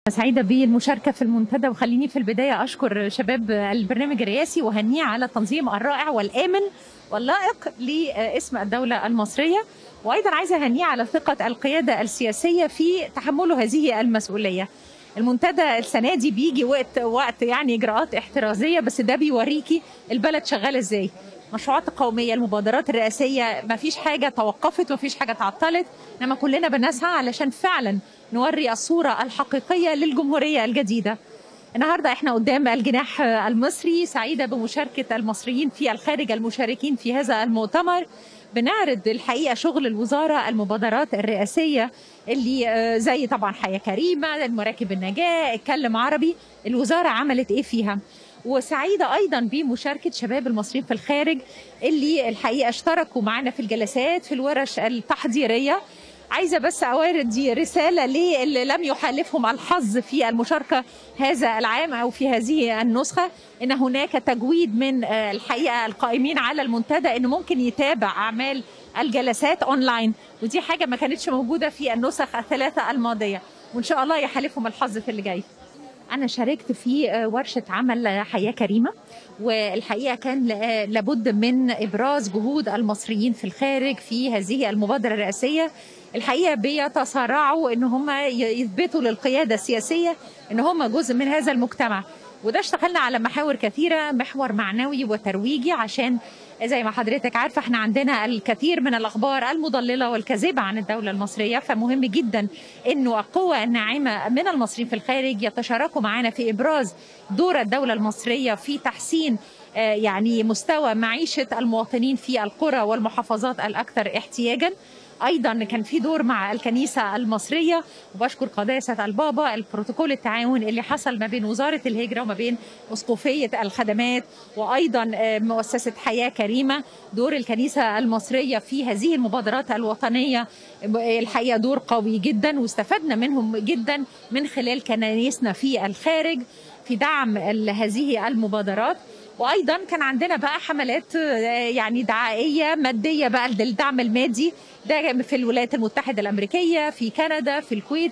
سعيدة بالمشاركة في المنتدى وخليني في البداية أشكر شباب البرنامج الرئاسي وهنيه على التنظيم الرائع والآمن واللائق لاسم الدولة المصرية وأيضا عايزة أهنيه على ثقة القيادة السياسية في تحمله هذه المسؤولية المنتدى السنة دي بيجي وقت وقت يعني إجراءات احترازية بس ده بيوريكي البلد شغالة إزاي مشروعات القومية المبادرات الرئاسية ما فيش حاجة توقفت ما فيش حاجة تعطلت إنما كلنا بنسعى علشان فعلا نوري الصورة الحقيقية للجمهورية الجديدة النهاردة احنا قدام الجناح المصري سعيدة بمشاركة المصريين في الخارج المشاركين في هذا المؤتمر بنعرض الحقيقة شغل الوزارة المبادرات الرئاسية اللي زي طبعا حياة كريمة مراكب النجاة اتكلم عربي الوزارة عملت ايه فيها وسعيدة أيضا بمشاركة شباب المصريين في الخارج اللي الحقيقة اشتركوا معنا في الجلسات في الورش التحضيرية عايزة بس أوارد دي رسالة للي لم يحالفهم الحظ في المشاركة هذا العام أو في هذه النسخة إن هناك تجويد من الحقيقة القائمين على المنتدى إنه ممكن يتابع أعمال الجلسات أونلاين ودي حاجة ما كانتش موجودة في النسخ الثلاثة الماضية وإن شاء الله يحالفهم الحظ في اللي جاي أنا شاركت في ورشة عمل حياة كريمة والحقيقة كان لابد من إبراز جهود المصريين في الخارج في هذه المبادرة الرئاسية الحقيقة بيتصارعوا إن هم يثبتوا للقيادة السياسية إن هم جزء من هذا المجتمع وده اشتغلنا على محاور كثيرة محور معنوي وترويجي عشان زي ما حضرتك عارفة احنا عندنا الكثير من الأخبار المضللة والكاذبة عن الدولة المصرية فمهم جدا انه القوة الناعمة من المصريين في الخارج يتشاركوا معنا في إبراز دور الدولة المصرية في تحسين يعني مستوى معيشة المواطنين في القرى والمحافظات الأكثر احتياجا ايضا كان في دور مع الكنيسه المصريه وبشكر قداسه البابا البروتوكول التعاون اللي حصل ما بين وزاره الهجره وما بين اسقفيه الخدمات وايضا مؤسسه حياه كريمه دور الكنيسه المصريه في هذه المبادرات الوطنيه الحقيقه دور قوي جدا واستفدنا منهم جدا من خلال كنايسنا في الخارج في دعم هذه المبادرات وايضا كان عندنا بقى حملات يعني دعائيه ماديه بقى للدعم المادي ده في الولايات المتحده الامريكيه في كندا في الكويت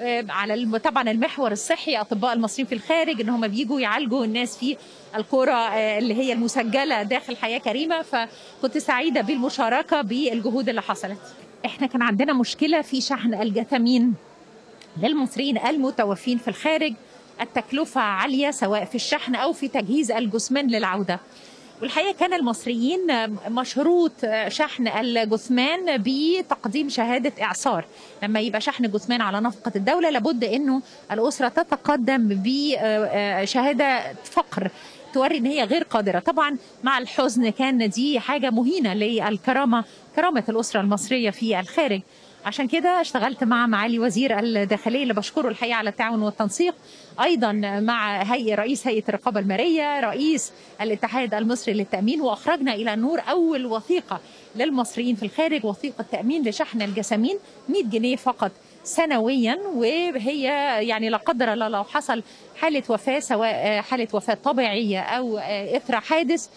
على طبعا المحور الصحي اطباء المصريين في الخارج ان هم بيجوا يعالجوا الناس في القرى اللي هي المسجله داخل حياه كريمه فكنت سعيده بالمشاركه بالجهود اللي حصلت احنا كان عندنا مشكله في شحن الجثامين للمصريين المتوفين في الخارج التكلفة عالية سواء في الشحن أو في تجهيز الجثمان للعودة والحقيقة كان المصريين مشروط شحن الجثمان بتقديم شهادة إعصار لما يبقى شحن جثمان على نفقة الدولة لابد أنه الأسرة تتقدم بشهادة فقر توري ان هي غير قادره طبعا مع الحزن كان دي حاجه مهينه للكرامه كرامه الاسره المصريه في الخارج عشان كده اشتغلت مع معالي وزير الداخليه اللي بشكره الحقيقه على التعاون والتنسيق ايضا مع هيئه رئيس هيئه الرقابه الماليه رئيس الاتحاد المصري للتامين واخرجنا الى النور اول وثيقه للمصريين في الخارج وثيقه تامين لشحن الجسامين 100 جنيه فقط سنويا وهي يعني لا قدر الله لو حصل حالة وفاة سواء حالة وفاة طبيعية أو إثر حادث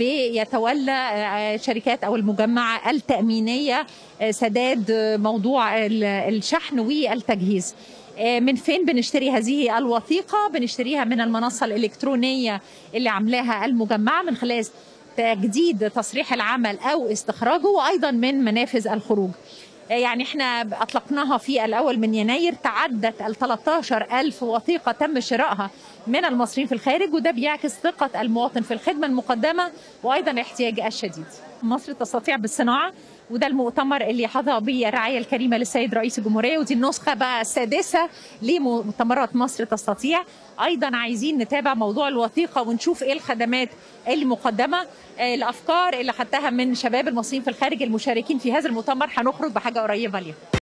بيتولى شركات أو المجمعة التأمينية سداد موضوع الشحن والتجهيز من فين بنشتري هذه الوثيقة بنشتريها من المنصة الإلكترونية اللي عاملاها المجمعة من خلال تجديد تصريح العمل أو استخراجه وأيضا من منافذ الخروج يعني احنا اطلقناها في الاول من يناير تعدت ال 13 ألف وثيقة تم شرائها من المصريين في الخارج وده بيعكس ثقة المواطن في الخدمة المقدمة وأيضا الاحتياج الشديد مصر تستطيع بالصناعة وده المؤتمر اللي حظى بالرعاية الكريمة للسيد رئيس الجمهورية ودي النسخة بقى السادسة لمؤتمرات مصر تستطيع أيضا عايزين نتابع موضوع الوثيقة ونشوف إيه الخدمات اللي مقدمة الأفكار اللي خدتها من شباب المصريين في الخارج المشاركين في هذا المؤتمر هنخرج بحاجة قريبة ليهم